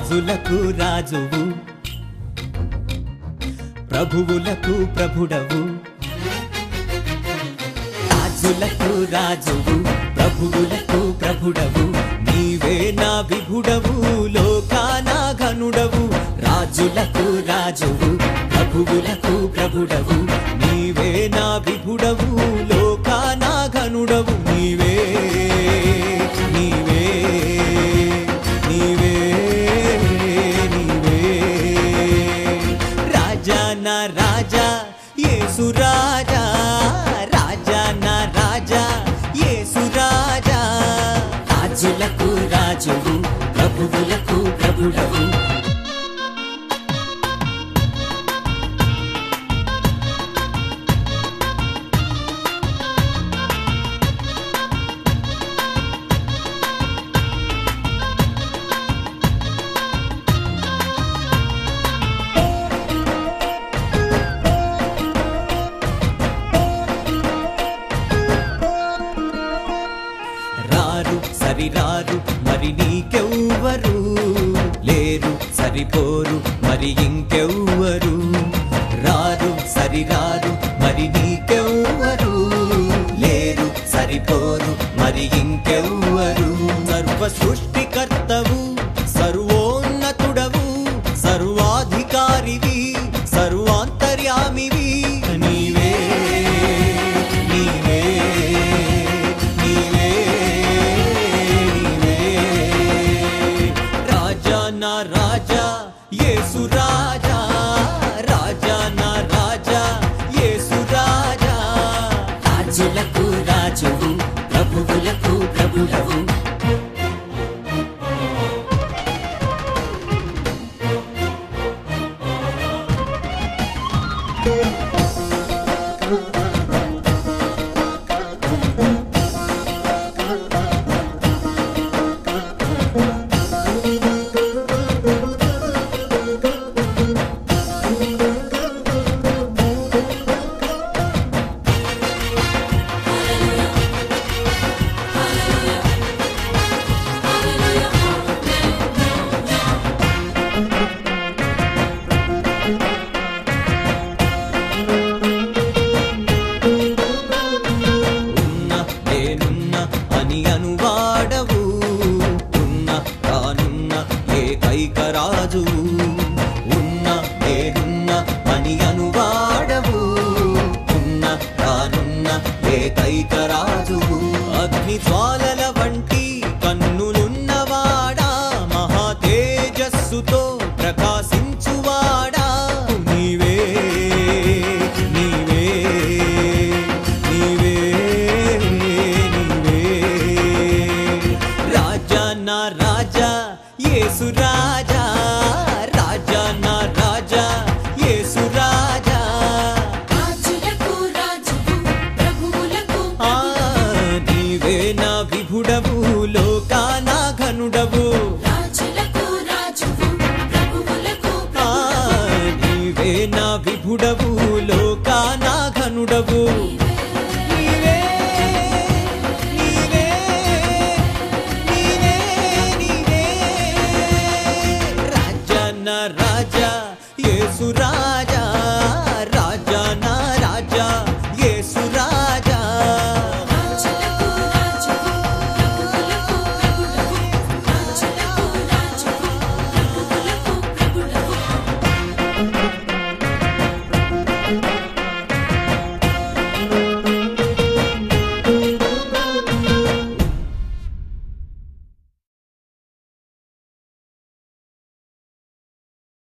రాజులకు రాజువు ప్రభువులకు ప్రభుడవు రాజులకు రాజువు ప్రభువులకు ప్రభుడవు నీవే నా విభుడవు లోకానా ఘనుడవు రాజులకు రాజువు ప్రభువులకు ప్రభుడవు నీవే నా విభుడవు లోకానా ఘనుడవు నీవే నీవే నీవే నీవే రాజా నా రాజా యేసు రాజా రాజా నా రాజా యేసు రాజా రాజులకు రాజువు ప్రభువులకు ప్రభుడవు రారు సరిరారు మరి నీకెవ్వరు లేరు సరిపోరు మరి ఇంకెవ్వరు రారు సరిరారు మరి నీకెవ్వరు లేరు సరిపోరు మరి ఇంకెవ్వరు సర్వ సృష్టికర్తవు సర్వోన్నతుడవు సర్వాధికారివి సర్వాంతర్యామివి నీవే నీవే నీవే నీవే రాజా నా రాజా యేసు రాజా రాజా నా రాజా యేసు రాజా రాజులకు రాజువు ప్రభువులకు ప్రభుడవు ఉన్న నేనున్న అని అనువాడవు ఉన్న తానున్న ఏకైక రాజువు ఉన్న నేనున్న అని అనువాడవు ఉన్న తానున్న ఏకైక రాజువు అగ్ని జ్వాలల వంటి కన్నులున్నవాడా మహా తేజస్సుతో ప్రకాశించువాడా నీవే నీవే నీవే నీవే రాజా నా రాజా యేసు రాజా రాజా నా రాజా యేసు రాజా రాజులకు రాజువు ప్రభువులకు ఆ నీవే నా విభుడవు లోకానా ఘనుడవు రాజులకు రాజువు ప్రభువులకు ఆ నీవే నా విభుడవు లోకానా ఘనుడవు ప్రభువు